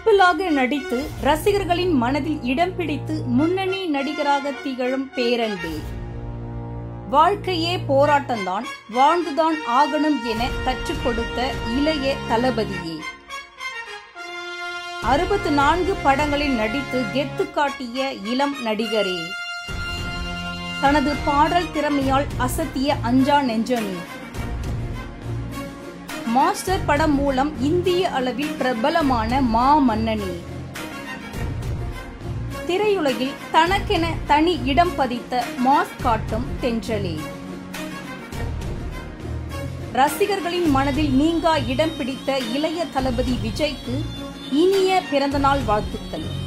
சிம்பிளாக நடித்து ரசிகர்களின் மனதில் இடம் பிடித்து முன்னணி நடிகராக திகழும் பேரன்பே வாழ்க்கையே போராட்டம்தான் வாழ்ந்துதான் ஆகணும் என கற்றுக் கொடுத்த இளைய தளபதியே அறுபத்து நான்கு படங்களில் நடித்து கெத்து காட்டிய இளம் நடிகரே தனது பாடல் திறமையால் அசத்திய அஞ்சா நெஞ்சனி மாஸ்டர் படம் மூலம் இந்திய அளவில் பிரபலமான மா மன்னனி திரையுலகில் தனக்கென தனி இடம் பதித்த மாஸ் காட்டும் தென்றலே ரசிகர்களின் மனதில் நீங்கா இடம் பிடித்த இளைய தளபதி விஜய்க்கு இனிய பிறந்தநாள் வாழ்த்துக்கள்